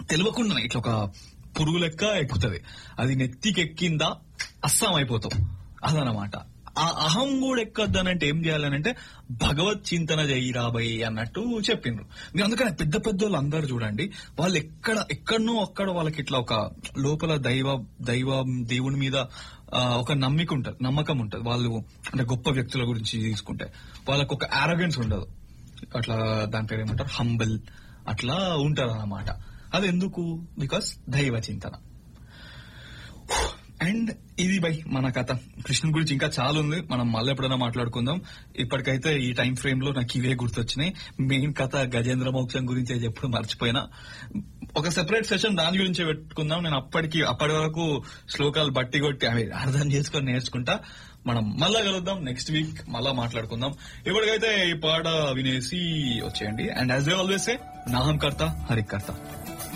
తెలియకుండా ఇట్లా ఒక పురుగు లెక్క ఎక్కుతుంది అది నెత్తికెక్కిందా అస్సాం అయిపోతాం అదనమాట ఆ అహం కూడా ఎక్కద్దనంటే ఏం చేయాలనంటే భగవత్ చింతన చెయ్యి రాబోయి అన్నట్టు చెప్పిండ్రు మీరు అందుకని పెద్ద పెద్ద వాళ్ళు అందరు చూడండి వాళ్ళు ఎక్కడ ఎక్కడనో అక్కడ వాళ్ళకి ఇట్లా ఒక లోపల దైవ దైవ దేవుని మీద ఆ, ఒక నమ్మిక ఉంటది నమ్మకం ఉంటది వాళ్ళు అంటే గొప్ప వ్యక్తుల గురించి తీసుకుంటే వాళ్ళకు ఒక ఆరోగెన్స్ ఉండదు అట్లా దాని పేరు ఏమంటారు హంబల్ అట్లా ఉంటారు అన్నమాట అది ఎందుకు బికాస్ దైవ చింతన అండ్ ఇది బై మన కథ కృష్ణుని గురించి ఇంకా చాలా ఉంది మనం మళ్ళీ ఎప్పుడైనా మాట్లాడుకుందాం ఇప్పటికైతే ఈ టైం ఫ్రేమ్ లో నాకు ఇవే గుర్తొచ్చినాయి మెయిన్ కథ గజేంద్ర మోక్షం గురించి అయితే ఎప్పుడు మర్చిపోయినా ఒక సెపరేట్ సెషన్ దాని గురించి పెట్టుకుందాం నేను అప్పటికి అప్పటి వరకు శ్లోకాలు బట్టి కొట్టి అవి అర్థం చేసుకొని నేర్చుకుంటా మనం మళ్ళా కలుద్దాం నెక్స్ట్ వీక్ మళ్ళా మాట్లాడుకుందాం ఇప్పటికైతే ఈ పాట వినేసి వచ్చేయండి అండ్ యాజ్ దే ఆల్వేస్ నాహం కర్త హరికర్త